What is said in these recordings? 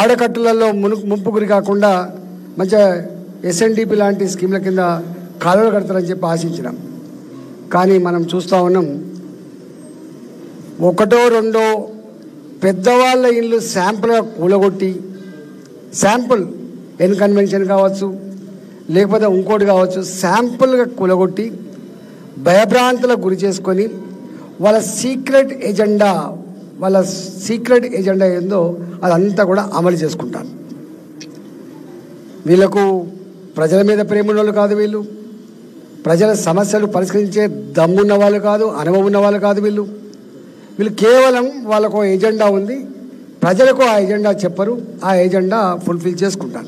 ఆడకట్టులలో మును ముంపు గురి కాకుండా మంచిగా ఎస్ఎన్డిపి లాంటి స్కీమ్ల కింద కాలువలు కడతారని చెప్పి ఆశించినాం కానీ మనం చూస్తూ ఉన్నాం ఒకటో రెండో పెద్దవాళ్ళ ఇల్లు శాంపుల్గా కూలగొట్టి శాంపుల్ ఎన్ కన్వెన్షన్ కావచ్చు లేకపోతే ఇంకోటి కావచ్చు శాంపుల్గా కూలగొట్టి భయభ్రాంతులకు గురి చేసుకొని వాళ్ళ సీక్రెట్ ఎజెండా వాళ్ళ సీక్రెట్ ఎజెండా ఏందో అదంతా కూడా అమలు చేసుకుంటారు వీళ్ళకు ప్రజల మీద ప్రేమ ఉన్న వాళ్ళు కాదు వీళ్ళు ప్రజల సమస్యలు పరిష్కరించే దమ్మున్న వాళ్ళు కాదు అనుభవం ఉన్న వాళ్ళు కాదు వీళ్ళు వీళ్ళు కేవలం వాళ్ళకు ఎజెండా ఉంది ప్రజలకు ఆ ఎజెండా చెప్పరు ఆ ఎజెండా ఫుల్ఫిల్ చేసుకుంటారు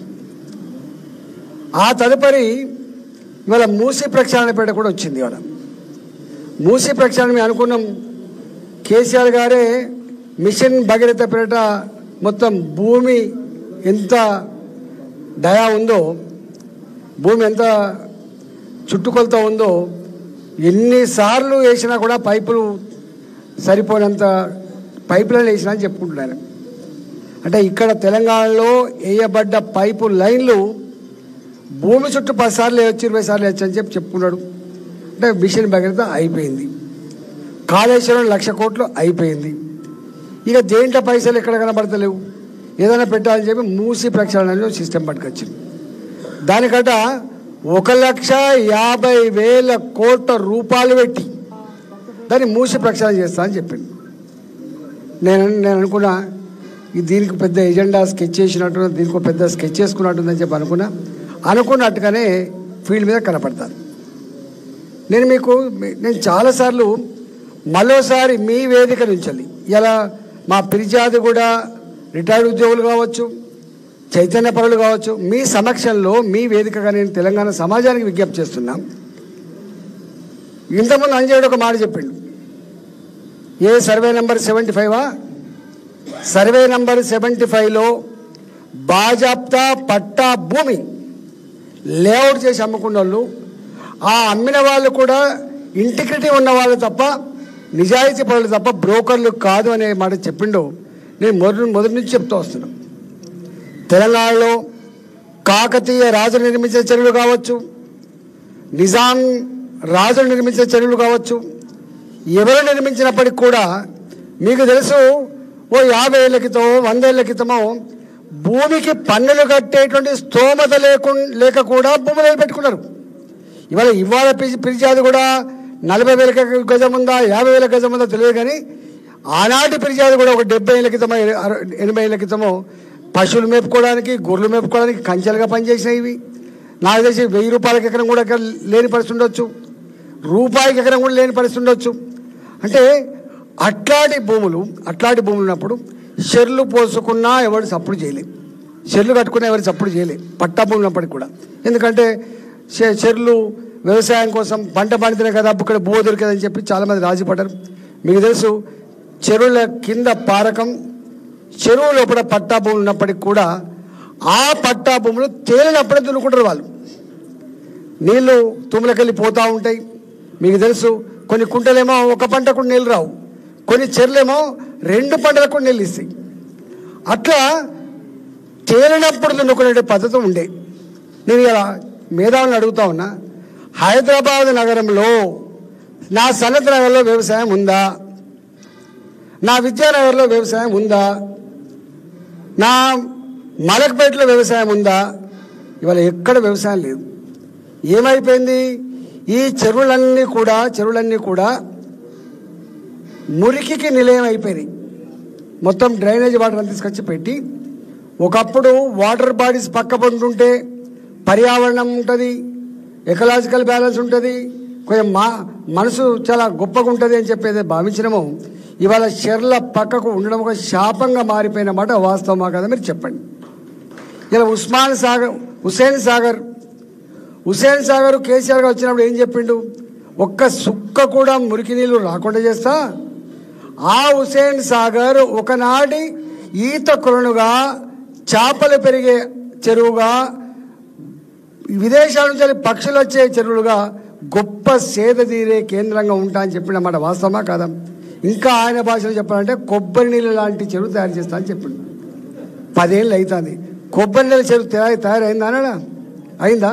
ఆ తదుపరి ఇవాళ మూసి ప్రక్షాళన పేట కూడా వచ్చింది ఇవాళ మూసి ప్రక్షాళన మేము అనుకున్నాం కేసీఆర్ గారే మిషన్ భగీరథ పేట మొత్తం భూమి ఎంత దయా ఉందో భూమి ఎంత చుట్టుకొలత ఉందో ఎన్నిసార్లు వేసినా కూడా పైపులు సరిపోయినంత పైప్ లైన్ వేసినా అని చెప్పుకుంటున్నాను అంటే ఇక్కడ తెలంగాణలో వేయబడ్డ పైపు లైన్లు భూమి చుట్టూ పది సార్లు వేయచ్చు ఇరవై సార్లు వేయచ్చు అని చెప్పి చెప్పుకున్నాడు అంటే మిషన్ భగీరథ అయిపోయింది కాళేశ్వరం లక్ష కోట్లు అయిపోయింది ఇక దేంట్లో పైసలు ఎక్కడ కనబడతలేవు ఏదైనా పెట్టాలని చెప్పి మూసి ప్రక్షాళనలో సిస్టమ్ పట్టుకొచ్చింది దానికట ఒక లక్ష యాభై వేల కోట్ల రూపాయలు పెట్టి దాన్ని మూసి ప్రక్షాళన చేస్తా అని చెప్పింది నేను నేను అనుకున్నా ఈ దీనికి పెద్ద ఎజెండా స్కెచ్ చేసినట్టు దీనికి ఒక పెద్ద స్కెచ్ చేసుకున్నట్టుందని చెప్పి అనుకున్నా అనుకున్నట్టుగానే ఫీల్డ్ మీద కనపడతాను నేను మీకు నేను చాలాసార్లు మరోసారి మీ వేదిక నుంచి ఇలా మా పిరిజాది కూడా రిటైర్డ్ ఉద్యోగులు కావచ్చు చైతన్య పరులు కావచ్చు మీ సమక్షంలో మీ వేదికగా నేను తెలంగాణ సమాజానికి విజ్ఞప్తి చేస్తున్నా ఇంతకుముందు అంజయుడు ఒక మాట చెప్పిండు ఏ సర్వే నెంబర్ సెవెంటీ ఫైవా సర్వే నంబర్ సెవెంటీ ఫైవ్లో బాజాప్తా పట్టా భూమి లేఅవుట్ చేసి అమ్ముకున్న వాళ్ళు ఆ అమ్మిన వాళ్ళు కూడా ఇంటిగ్రిటీ ఉన్న వాళ్ళు తప్ప నిజాయితీ పనులు తప్ప బ్రోకర్లు కాదు అనే మాట చెప్పిండు నేను మొదటి మొదటి నుంచి చెప్తూ వస్తున్నాను తెలంగాణలో కాకతీయ రాజు నిర్మించిన చెరువులు కావచ్చు నిజాం రాజులు నిర్మించిన చెరువులు కావచ్చు ఎవరు నిర్మించినప్పటికి కూడా మీకు తెలుసు ఓ యాభై ఏళ్ళ క్రితమో వందేళ్ల క్రితమో భూమికి పన్నులు కట్టేటువంటి స్తోమత లేకు లేక కూడా భూములు పెట్టుకున్నారు ఇవాళ ఇవాళ పిలిచి పిలిచాది కూడా నలభై వేల గజం ఉందా యాభై వేల గజం ఉందా తెలియదు కానీ ఆనాటి పిలిచాది కూడా ఒక డెబ్బై ఏళ్ళ క్రితమో అర- ఎనభై ఏళ్ళ క్రితమో పశువులు మేపుకోవడానికి గొర్రెలు మేపుకోవడానికి కంచెలుగా పనిచేసినాయి ఇవి నాకు తెలిసి వెయ్యి రూపాయలకి ఎకరం కూడా ఎక్కడ లేని పరిస్థితి ఉండొచ్చు రూపాయికి ఎకరం కూడా లేని పరిస్థితి ఉండొచ్చు అంటే అట్లాంటి భూములు అట్లాంటి భూములు ఉన్నప్పుడు షెర్లు పోసుకున్నా ఎవరు సప్పుడు చేయలేదు షెర్లు కట్టుకున్నా ఎవరు సప్పుడు చేయలేదు పట్టా భూములు ఉన్నప్పటికి కూడా ఎందుకంటే షె- షెర్లు వ్యవసాయం కోసం పంట పండితేనే కదా ఇక్కడ భూ దొరికేదని చెప్పి చాలామంది రాజీ పడ్డారు మీకు తెలుసు చెరువుల కింద పారకం చెరువు లోపల పట్టా భూములు ఉన్నప్పటికి కూడా ఆ పట్టా భూములు తేలినప్పుడే దున్నుకుంటారు వాళ్ళు నీళ్లు తుమ్ములకెళ్ళి పోతూ ఉంటాయి మీకు తెలుసు కొన్ని కుంటలేమో ఒక పంటకు నీళ్ళు రావు కొన్ని చెర్లేమో రెండు పంటలకు కూడా నీళ్ళు ఇస్తాయి అట్లా తేలినప్పుడు దున్నుకునే పద్ధతి ఉండే నేను ఇలా మేధావులను అడుగుతా ఉన్నా హైదరాబాద్ నగరంలో నా సనత్ నగర్లో వ్యవసాయం ఉందా నా విద్యానగర్లో వ్యవసాయం ఉందా నా మలక్పేటలో వ్యవసాయం ఉందా ఇవాళ ఎక్కడ వ్యవసాయం లేదు ఏమైపోయింది ఈ చెరువులన్నీ కూడా చెరువులన్నీ కూడా మురికికి నిలయం అయిపోయినాయి మొత్తం డ్రైనేజ్ వాటర్ అంతా తీసుకొచ్చి పెట్టి ఒకప్పుడు వాటర్ బాడీస్ పక్క ఉంటుంటే పర్యావరణం ఉంటుంది ఎకలాజికల్ బ్యాలెన్స్ ఉంటుంది కొంచెం మా మనసు చాలా గొప్పగా ఉంటుంది అని చెప్పేది భావించినమో ఇవాళ చెర్ల పక్కకు ఉండడం ఒక శాపంగా మారిపోయిన మాట వాస్తవమా కదా మీరు చెప్పండి ఇలా ఉస్మాన్ సాగర్ హుసేన్ సాగర్ హుసేన్ సాగర్ కేసీఆర్ గారు వచ్చినప్పుడు ఏం చెప్పిండు ఒక్క సుక్క కూడా మురికి నీళ్ళు రాకుండా చేస్తా ఆ హుసేన్ సాగర్ ఒకనాటి ఈత కొలనుగా చేపలు పెరిగే చెరువుగా విదేశాల నుంచి పక్షులు వచ్చే చెరువులుగా గొప్ప సేద తీరే కేంద్రంగా ఉంటా అని చెప్పిన మాట వాస్తవమా కాదా ఇంకా ఆయన భాషలో చెప్పాలంటే కొబ్బరి నీళ్ళు లాంటి చెరువు తయారు చేస్తా అని చెప్పిండు పదేళ్ళు అవుతుంది కొబ్బరి నెల చెరువు తయారు తయారైందా అన్నాడా అయిందా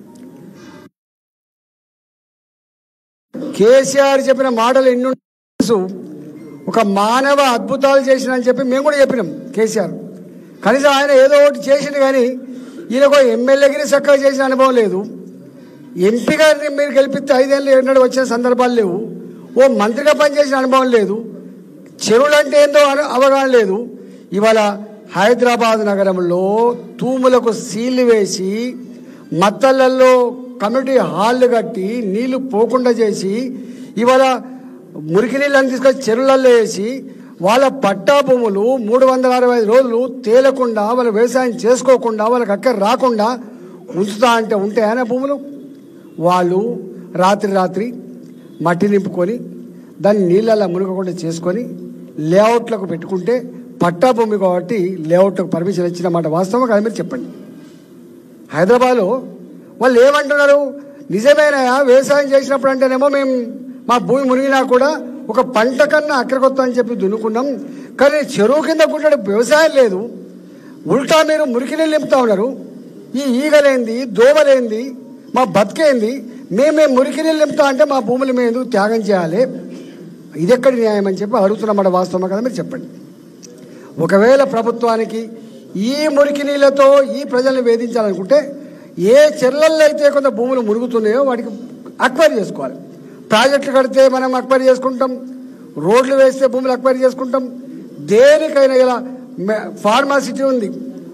కేసీఆర్ చెప్పిన మాటలు ఎన్ని తెలుసు ఒక మానవ అద్భుతాలు చేసిన అని చెప్పి మేము కూడా చెప్పినాం కేసీఆర్ కనీసం ఆయన ఏదో ఒకటి చేసిండు కానీ ఈయనకు ఎమ్మెల్యేగిరి చక్కగా చేసిన అనుభవం లేదు ఎంపీ గారిని మీరు గెలిపిస్తే ఐదేళ్ళు ఎన్నడూ వచ్చిన సందర్భాలు లేవు ఓ మంత్రిగా పనిచేసిన అనుభవం లేదు చెరువులు అంటే ఏందో అన- అవగాహన లేదు ఇవాళ హైదరాబాద్ నగరంలో తూములకు సీళ్లు వేసి మత్తళ్ళల్లో కమ్యూనిటీ హాళ్ళు కట్టి నీళ్లు పోకుండా చేసి ఇవాళ మురికి నీళ్ళని తీసుకొచ్చి చెరువులలో వేసి వాళ్ళ పట్టా భూములు మూడు వందల అరవై ఐదు రోజులు తేలకుండా వాళ్ళ వ్యవసాయం చేసుకోకుండా వాళ్ళకి అక్కడ రాకుండా ఉంచుతా అంటే ఉంటాయనే భూములు వాళ్ళు రాత్రి రాత్రి మట్టి నింపుకొని దాన్ని నీళ్ళల్లో మునగకుండా చేసుకొని లేఅవుట్లకు పెట్టుకుంటే పట్టా భూమి కాబట్టి లేఅవుట్లకు పర్మిషన్ ఇచ్చిన మాట వాస్తవం కదా మీరు చెప్పండి హైదరాబాద్లో వాళ్ళు ఏమంటున్నారు నిజమేనాయా వ్యవసాయం చేసినప్పుడు అంటేనేమో మేము మా భూమి మునిగినా కూడా ఒక పంట కన్నా అక్కడికొత్తా అని చెప్పి దున్నుకున్నాం కానీ చెరువు కింద కూడా వ్యవసాయం లేదు ఉల్టా మీరు మురికి నీళ్ళు నింపుతా ఉన్నారు ఈ ఈగలేంది దోమలేంది మా బతికేంది మేమే మురికి నీళ్ళు నింపుతా అంటే మా భూములు మేము ఎందుకు త్యాగం చేయాలి ఇది ఎక్కడి న్యాయం అని చెప్పి అడుగుతున్నమాట వాస్తవం కదా మీరు చెప్పండి ఒకవేళ ప్రభుత్వానికి ఈ మురికి నీళ్ళతో ఈ ప్రజల్ని వేధించాలనుకుంటే ఏ చెర్లల్లో అయితే కొంత భూములు మురుగుతున్నాయో వాటికి అక్వైర్ చేసుకోవాలి ప్రాజెక్టులు కడితే మనం అక్వైర్ చేసుకుంటాం రోడ్లు వేస్తే భూములు అక్వైర్ చేసుకుంటాం దేనికైనా ఇలా మె- ఫార్మాసిటీ ఉంది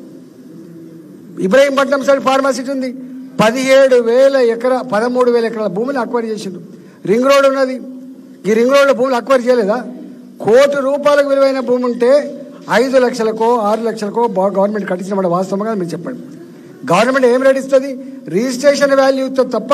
ఇబ్రహీంపట్నం సైడ్ ఫార్మాసిటీ ఉంది పదిహేడు వేల ఎకరా పదమూడు వేల ఎకరాల భూమిని అక్వైర్ చేసిండు రింగ్ రోడ్ ఉన్నది ఈ రింగ్ రోడ్లో భూములు అక్వైర్ చేయలేదా కోటి రూపాయలకు విలువైన భూమి ఉంటే ఐదు లక్షలకో ఆరు లక్షలకో బా- గవర్నమెంట్ కట్టించిన మాట వాస్తవంగా మీరు చెప్పండి గవర్నమెంట్ ఏం రేట్ ఇస్తుంది రిజిస్ట్రేషన్ వాల్యూ ఇస్తుంది తప్ప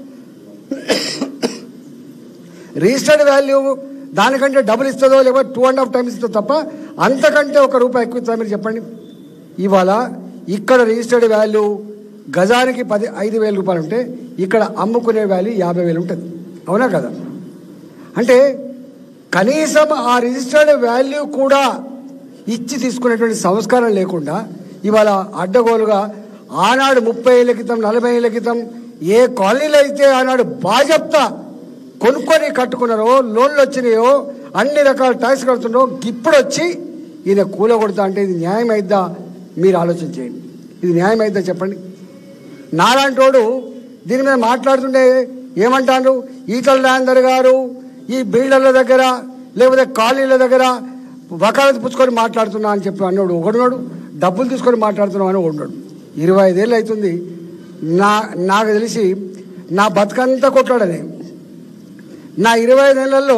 రిజిస్టర్డ్ వాల్యూ దానికంటే డబుల్ ఇస్తుందో లేకపోతే టూ అండ్ హాఫ్ టైమ్స్ ఇస్తుందో తప్ప అంతకంటే ఒక రూపాయి ఎక్కువ ఇస్తుందా మీరు చెప్పండి ఇవాళ ఇక్కడ రిజిస్టర్డ్ వాల్యూ గజానికి పది ఐదు వేల రూపాయలు ఉంటే ఇక్కడ అమ్ముకునే వాల్యూ యాభై వేలు ఉంటుంది అవునా కదా అంటే కనీసం ఆ రిజిస్టర్డ్ వాల్యూ కూడా ఇచ్చి తీసుకునేటువంటి సంస్కారం లేకుండా ఇవాళ అడ్డగోలుగా ఆనాడు ముప్పై ఏళ్ళ క్రితం నలభై ఏళ్ళ క్రితం ఏ కాలనీలో అయితే ఆనాడు బాజప్తా కొనుక్కొని కట్టుకున్నారో లోన్లు వచ్చినాయో అన్ని రకాల ట్యాక్స్ కడుతున్నారో ఇప్పుడు వచ్చి ఈయన కూల కొడతా అంటే ఇది న్యాయం అయిద్దా మీరు ఆలోచన చేయండి ఇది న్యాయం అయిద్దా చెప్పండి నాలాంటోడు దీని మీద మాట్లాడుతుంటే ఏమంటారు ఈటల రాజేందర్ గారు ఈ బిల్డర్ల దగ్గర లేకపోతే కాలనీల దగ్గర వకాలత్ పుచ్చుకొని మాట్లాడుతున్నా అని చెప్పి అన్నాడు ఒకడున్నాడు డబ్బులు తీసుకొని మాట్లాడుతున్నాం అని ఒకడున్నాడు ఇరవై ఐదేళ్ళు అవుతుంది నా నాకు తెలిసి నా బతుకంతా కొట్లాడని నా ఇరవై ఐదు నెలల్లో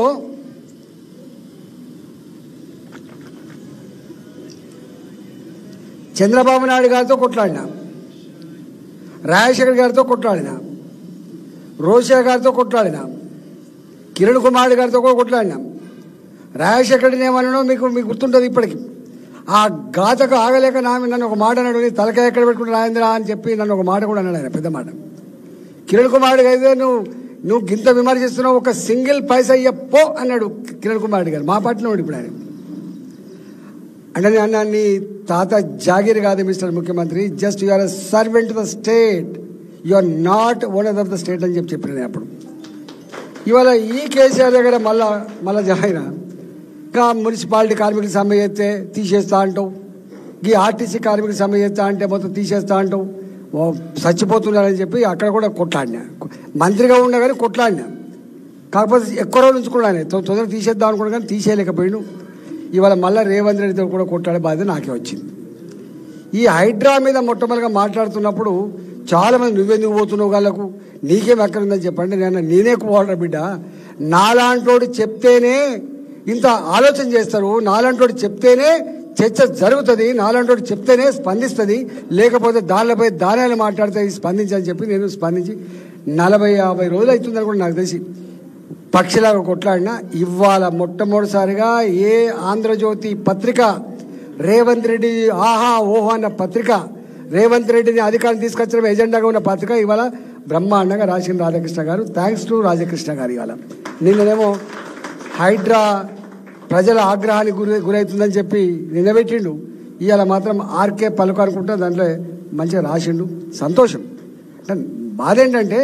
చంద్రబాబు నాయుడు గారితో కొట్లాడినా రాజశేఖర్ గారితో కొట్లాడిన రోషా గారితో కొట్లాడిన కిరణ్ కుమార్ గారితో కూడా కొట్లాడినా రాజశేఖరుడిని ఏమన్నానో మీకు మీకు గుర్తుంటుంది ఇప్పటికి ఆ గాథకు ఆగలేక నా నన్ను ఒక మాట అన్నాడు నీ తలకాయ ఎక్కడ పెట్టుకుంటే రాయంద్రా అని చెప్పి నన్ను ఒక మాట కూడా అన్నాడు ఆయన పెద్ద మాట కిరణ్ కుమార్ అయితే నువ్వు నువ్వు గింత విమర్శిస్తున్నావు ఒక సింగిల్ పైసా ఇయ్యప్పో అన్నాడు కిరణ్ కుమార్ గారు మా పార్టీలో ఉన్నాడు ఇప్పుడు ఆయన అంటే నేను అన్నా నీ తాత జాగీర్ కాదు మిస్టర్ ముఖ్యమంత్రి just you are servant the state you are not owner of the state అని చెప్పి చెప్పిన నేను అప్పుడు ఇవాళ ఈ కేసీఆర్ దగ్గర మళ్ళా మళ్ళా జాయిన ఇంకా మున్సిపాలిటీ కార్మికులకు సమ్మె చేస్తే తీసేస్తా అంటావు ఈ ఆర్టీసీ కార్మికులకు సమ్మె చేస్తా అంటే మొత్తం తీసేస్తా అంటావు ఓ చచ్చిపోతున్నారని చెప్పి అక్కడ కూడా కొట్లాడినా మంత్రిగా ఉన్నా కానీ కొట్లాడినా కాకపోతే ఎక్కువ రోజులు ఉంచుకున్నాను తొ- తొందరగా తీసేద్దాం అనుకున్నా కానీ తీసేయలేకపోయాను ఇవాళ మళ్ళీ రేవంత్ రెడ్డితో కూడా కొట్లాడే బాధ్యత నాకే వచ్చింది ఈ హైడ్రా మీద మొట్టమొదటిగా మాట్లాడుతున్నప్పుడు చాలా మంది నువ్వెందుకు పోతున్నావు వాళ్ళకు నీకేం ఎక్కడుందని చెప్పండి నేను నేనే పోవాలరా బిడ్డ నాలాంటోడు చెప్తేనే ఇంత ఆలోచన చేస్తారు నాలాంటోడు చెప్తేనే చర్చ జరుగుతుంది నాలాంటోడు చెప్తేనే స్పందిస్తుంది లేకపోతే దానిపై దానిలో మాట్లాడితే స్పందించని చెప్పి నేను స్పందించి నలభై యాభై రోజులు అవుతుందని కూడా నాకు తెలిసి పక్షిలాగా కొట్లాడినా ఇవాళ మొట్టమొదటిసారిగా ఏ ఆంధ్రజ్యోతి పత్రిక రేవంత్ రెడ్డి ఆహా ఓహో అన్న పత్రిక రేవంత్ రెడ్డిని అధికారం తీసుకొచ్చడం ఎజెండాగా ఉన్న పత్రిక ఇవాళ బ్రహ్మాండంగా రాసిన రాధాకృష్ణ గారు థ్యాంక్స్ టు రాధాకృష్ణ గారు ఇవాళ నిన్ననేమో హైడ్రా ప్రజల ఆగ్రహానికి గురి గురవుతుందని చెప్పి నిలబెట్టిండు ఇవాళ మాత్రం ఆర్కే పలుకు అనుకుంటా దాంట్లో మంచిగా రాసిండు సంతోషం అంటే బాధ ఏంటంటే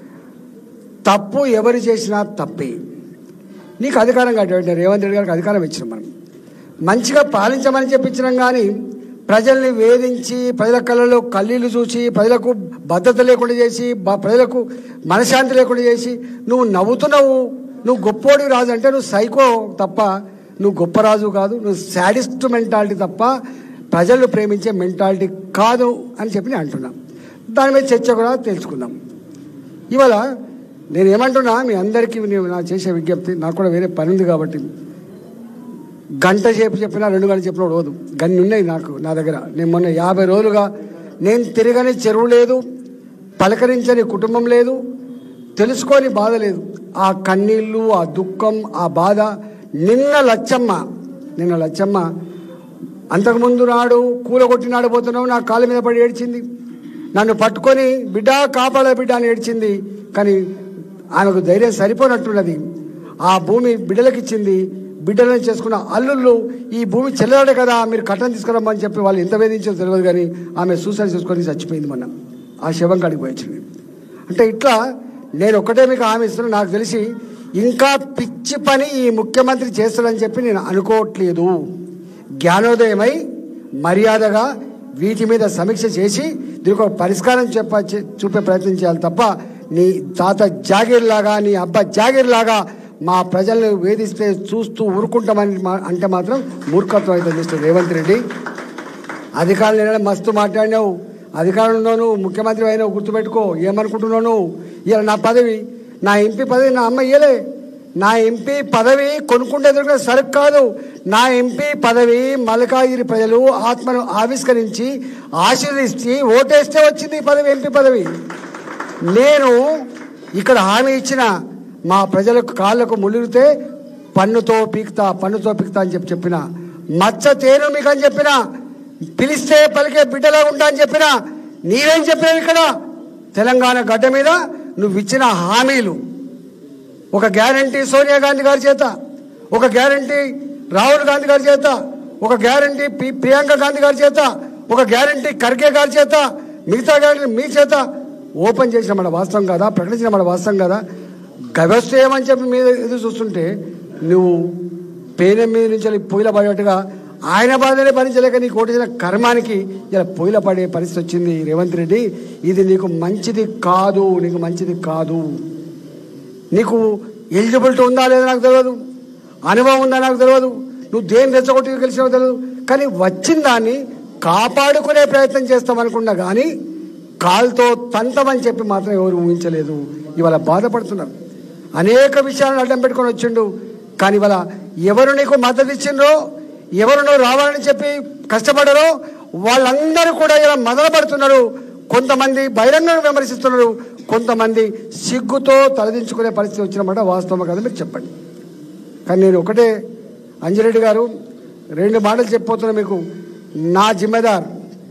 తప్పు ఎవరు చేసినా తప్పే నీకు అధికారం కట్టబెట్టారు రేవంత్ రెడ్డి గారికి అధికారం ఇచ్చినాం మనం మంచిగా పాలించమని చెప్పించినాం కానీ ప్రజల్ని వేధించి ప్రజల కళ్ళలో కళ్ళీలు చూసి ప్రజలకు భద్రత లేకుండా చేసి బ- ప్రజలకు మనశాంతి లేకుండా చేసి నువ్వు నవ్వుతున్నావు నువ్వు గొప్పోడివి రాజు అంటే నువ్వు సైకో తప్ప నువ్వు గొప్ప రాజు కాదు నువ్వు శాడిస్ట్ మెంటాలిటీ తప్ప ప్రజలు ప్రేమించే మెంటాలిటీ కాదు అని చెప్పి నేను అంటున్నా దాని మీద చర్చ కూడా తెలుసుకుందాం ఇవాళ నేను ఏమంటున్నా మీ అందరికీ నేను నా చేసే విజ్ఞప్తి నాకు కూడా వేరే పని ఉంది కాబట్టి గంట సేపు చెప్పినా రెండు గంటలు చెప్పినా పోదు గన్ని ఉన్నాయి నాకు నా దగ్గర నేను మొన్న యాభై రోజులుగా నేను తిరగని చెరువు లేదు పలకరించని కుటుంబం లేదు తెలుసుకోని బాధ లేదు ఆ కన్నీళ్ళు ఆ దుఃఖం ఆ బాధ నిన్న లచ్చమ్మ నిన్న లచ్చమ్మ అంతకుముందు నాడు కూలగొట్టినాడు పోతున్నావు నా కాళ్ళ మీద పడి ఏడ్చింది నన్ను పట్టుకొని బిడ్డ కాపాడ బిడ్డ అని ఏడ్చింది కానీ ఆమెకు ధైర్యం సరిపోనట్టున్నది ఆ భూమి బిడ్డలకు ఇచ్చింది బిడ్డలను చేసుకున్న అల్లుళ్ళు ఈ భూమి చెల్లడాడే కదా మీరు కట్టం తీసుకురమ్మని చెప్పి వాళ్ళు ఎంత వేధించో తెలియదు కానీ ఆమె సూసైడ్ చేసుకొని చచ్చిపోయింది మొన్న ఆ శవం కాడికి పోయించింది అంటే ఇట్లా నేను ఒక్కటే మీకు హామీ ఇస్తున్నాను నాకు తెలిసి ఇంకా పిచ్చి పని ఈ ముఖ్యమంత్రి చేస్తాడని చెప్పి నేను అనుకోవట్లేదు జ్ఞానోదయమై మర్యాదగా వీటి మీద సమీక్ష చేసి దీనికి ఒక పరిష్కారం చెప్ప చే- చూపే ప్రయత్నం చేయాలి తప్ప నీ తాత జాగీర్ లాగా నీ అబ్బా జాగీర్ లాగా మా ప్రజలను వేధిస్తే చూస్తూ ఊరుకుంటామని మా- అంటే మాత్రం మూర్ఖత్వం అవుతుంది మిస్టర్ రేవంత్ రెడ్డి అధికారులు నిన్న మస్తు మాట్లాడినావు అధికారంలో నువ్వు ముఖ్యమంత్రి అయినావు గుర్తుపెట్టుకో ఏమనుకుంటున్నావు నువ్వు ఇలా నా పదవి నా ఎంపీ పదవి నా అమ్మ ఇయ్యలే నా ఎంపీ పదవి కొనుక్కుంటే ఎదురుగా సరుకు కాదు నా ఎంపీ పదవి మల్కాగిరి ప్రజలు ఆత్మను ఆవిష్కరించి ఆశీర్దించి ఓటేస్తే వచ్చింది ఈ పదవి ఎంపీ పదవి నేను ఇక్కడ హామీ ఇచ్చిన మా ప్రజలకు కాళ్ళకు ముళ్ళితే పన్నుతో పీకుతా పన్నుతో పీకుతా అని చెప్పి చెప్పిన మచ్చ తేను మీకు అని చెప్పిన పిలిస్తే పలికే బిడ్డలా ఉంటా అని చెప్పిన నీవేం చెప్పినావు ఇక్కడ తెలంగాణ గడ్డ మీద నువ్వు ఇచ్చిన హామీలు ఒక గ్యారంటీ సోనియా గాంధీ గారి చేత ఒక గ్యారంటీ రాహుల్ గాంధీ గారి చేత ఒక గ్యారంటీ పి- ప్రియాంక గాంధీ గారి చేత ఒక గ్యారంటీ ఖర్గే గారి చేత మిగతా గ్యారంటీ మీ చేత ఓపెన్ చేసిన మన వాస్తవం కదా ప్రకటించిన మన వాస్తవం కదా వ్యవస్థ ఏమని చెప్పి మీద ఎదురు చూస్తుంటే నువ్వు పేనం మీద నుంచి వెళ్ళి పొయ్యిల పడేట్టుగా ఆయన బాధనే భరించలేక నీకు ఓటేసిన కర్మానికి ఇలా పొయ్యిల పడే పరిస్థితి వచ్చింది రేవంత్ రెడ్డి ఇది నీకు మంచిది కాదు నీకు మంచిది కాదు నీకు ఎలిజిబిలిటీ ఉందా లేదా నాకు తెలియదు అనుభవం ఉందా నాకు తెలియదు నువ్వు దేని రెచ్చగొట్టి గెలిచినావో తెలియదు కానీ వచ్చిన దాన్ని కాపాడుకునే ప్రయత్నం చేస్తామనుకున్నా కానీ కాలుతో తంతమని చెప్పి మాత్రం ఎవరు ఊహించలేదు ఇవాళ బాధపడుతున్నారు అనేక విషయాలను అడ్డం పెట్టుకొని వచ్చిండు కానీ ఇవాళ ఎవరు నీకు మద్దతు ఇచ్చిండ్రో ఎవరు నువ్వు రావాలని చెప్పి కష్టపడారో వాళ్ళందరూ కూడా ఇలా మొదలుపడుతున్నారు కొంతమంది బహిరంగంగా విమర్శిస్తున్నారు కొంతమంది సిగ్గుతో తలదించుకునే పరిస్థితి వచ్చినమాట వాస్తవం కదా మీరు చెప్పండి కానీ నేను ఒకటే అంజిరెడ్డి గారు రెండు మాటలు చెప్పిపోతున్నా మీకు నా జిమ్మెదార్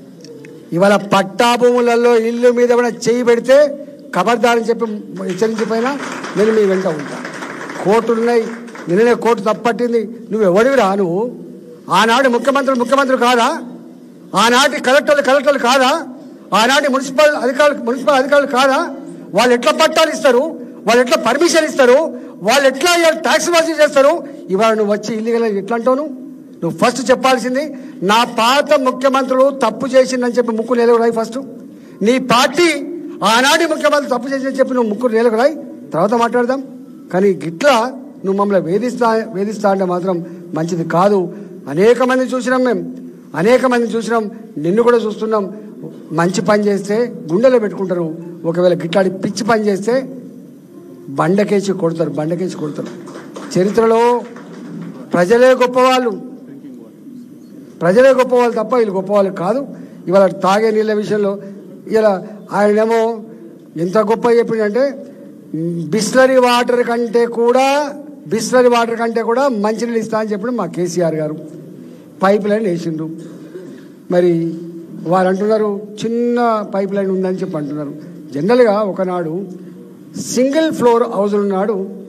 ఇవాళ పట్టా భూములలో ఇల్లు మీద ఏమైనా చేయి పెడితే ఖబర్దారని చెప్పి హెచ్చరించిపోయినా నేను మీ వెంట ఉంటా కోర్టులు ఉన్నాయి నిన్ననే కోర్టు తప్పట్టింది నువ్వు ఎవడివిరా నువ్వు ఆనాడు ముఖ్యమంత్రులు ముఖ్యమంత్రి కాదా ఆనాటి కలెక్టర్లు కలెక్టర్లు కాదా ఆనాటి మున్సిపల్ అధికారులు మున్సిపల్ అధికారులు కాదా వాళ్ళు ఎట్లా పట్టాలు ఇస్తారు వాళ్ళు ఎట్లా పర్మిషన్ ఇస్తారు వాళ్ళు ఎట్లా ట్యాక్స్ వసూలు చేస్తారు ఇవాళ నువ్వు వచ్చి ఇల్లీగల్ ఎట్లా అంటావు నువ్వు నువ్వు ఫస్ట్ చెప్పాల్సింది నా పాత ముఖ్యమంత్రులు తప్పు చేసిందని చెప్పి ముక్కు నేలకు రాయి ఫస్ట్ నీ పార్టీ ఆనాటి ముఖ్యమంత్రి తప్పు చేసిందని చెప్పి నువ్వు ముక్కు నేలకు రాయి తర్వాత మాట్లాడదాం కానీ గిట్లా నువ్వు మమ్మల్ని వేధిస్తా వేధిస్తా అంటే మాత్రం మంచిది కాదు అనేక మంది చూసినాం మేము అనేక మంది చూసినాం నిన్ను కూడా చూస్తున్నాం మంచి పని చేస్తే గుండెలో పెట్టుకుంటారు ఒకవేళ గిట్లాడి పిచ్చి పని చేస్తే బండకేసి కొడతారు బండకేసి కొడతారు చరిత్రలో ప్రజలే గొప్పవాళ్ళు ప్రజలే గొప్పవాళ్ళు తప్ప వీళ్ళు గొప్పవాళ్ళు కాదు ఇవాళ తాగే నీళ్ళ విషయంలో ఇలా ఆయనేమో ఎంత గొప్ప చెప్పిండంటే బిస్లరీ వాటర్ కంటే కూడా బిస్లరీ వాటర్ కంటే కూడా మంచినీళ్ళు ఇస్తా అని చెప్పడం మా కేసీఆర్ గారు పైప్ లైన్ వేసిండు మరి వారు అంటున్నారు చిన్న పైప్ లైన్ ఉందని చెప్పి అంటున్నారు జనరల్గా ఒకనాడు సింగిల్ ఫ్లోర్ హౌస్ ఉన్నాడు